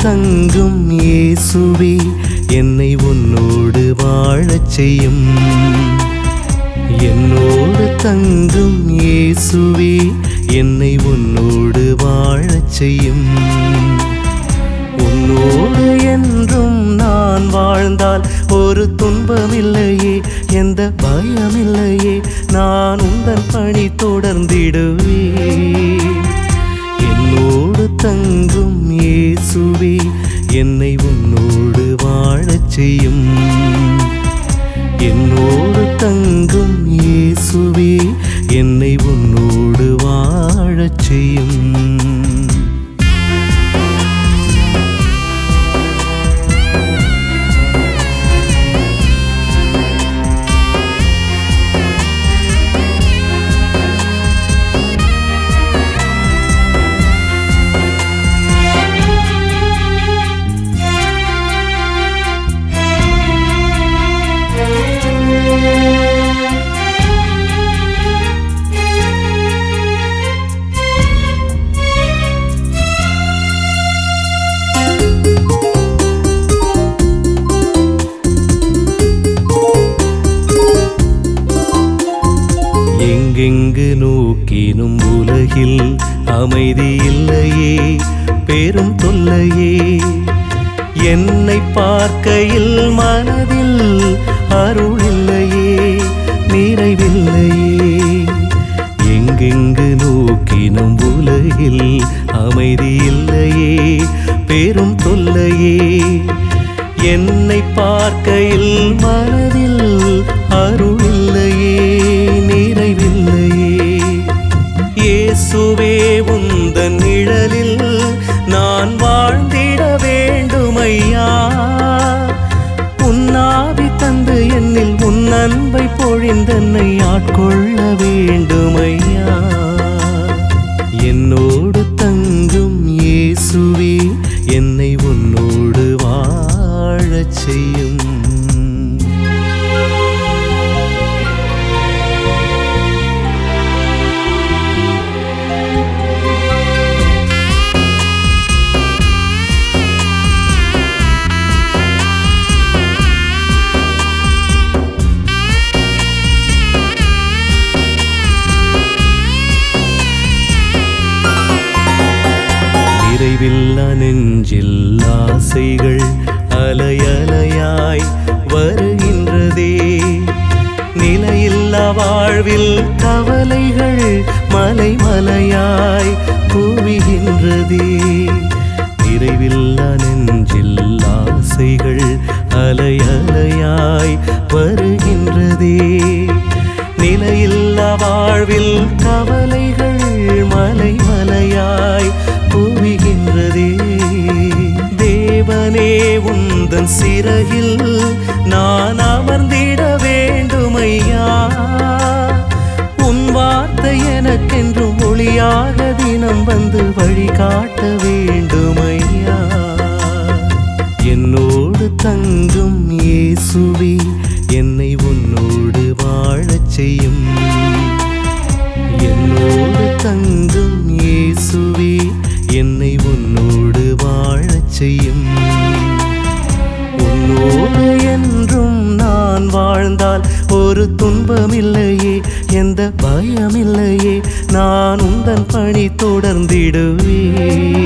தங்கும் இயேசுவே என்னை உன்னோடு வாழச் செய்யும் என்னோடு தங்கும் இயேசுவே என்னை உன்னோடு வாழச் செய்யும் உன்னோடு என்றும் நான் வாழ்ந்தால் ஒரு துன்பமில்லையே எந்த பயமில்லையே நான் உந்தன் பணி தொடர்ந்திடுவேன் என்னோடு தங்கும் இயேசுவே என்னை உன்னோடு வாழச் செய்யும் என்னோடு தங்கும் இயேசுவே என்னை உன்னோடு வாழச் செய்யும் எங்கெங்கு நோக்கினும் உலகில் அமைதி இல்லையே பெரும் தொல்லையே என்னை பார்க்கையில் மனதில் அருள் இல்லையே நிறைவில்லையே எங்கெங்கு நோக்கினும் உலகில் அமைதி இல்லையே பெரும் தொல்லையே என்னை பார்க்கையில் மனதில் அருள் இல்லையே நிறைவில்லையே இயேசுவே உந்தன் நிழலில் நான் வாழ்ந்திட வேண்டுமையா உன்னாவி தந்து என்னில் உன் அன்பை பொழிந்தன்னை ஆட்கொள்ள வேண்டுமையா என்னோடு தங்கும் இயேசுவே என்னை உன்னோடு வாழச் செய்யும் நிறைவில்லா நெஞ்சில் ஆசைகள் அலையலையாய் வருகின்றதே நிலையில்லா வாழ்வில் கவலைகள் மலை மலையாய் குவிகின்றதே நிறைவில்லா நெஞ்சில் ஆசைகள் அலையலையாய் வருகின்றதே நிலையில்லா வாழ்வில் கவலைகள் மலை மலையாய் குவிகின்றதே தேவனே உந்தன் சிறகில் நான் அமர்ந்திட வேண்டுமையா உன் வார்த்தை எனக்கென்றும் ஒளியாக தினம் வந்து வழிகாட்ட வேண்டுமையா என்னோடு தங்கும் இயேசுவே என்னை உன்னோடு வாழச் செய்யும் என்னோடு தங்கும் இயேசுவே என்னை உன்னோடு வாழச் செய்யும் உன்னோடு என்றும் நான் வாழ்ந்தால் ஒரு துன்பமில்லையே எந்த பயமில்லையே நான் உந்தன் பணி தொடர்ந்திடுவேன்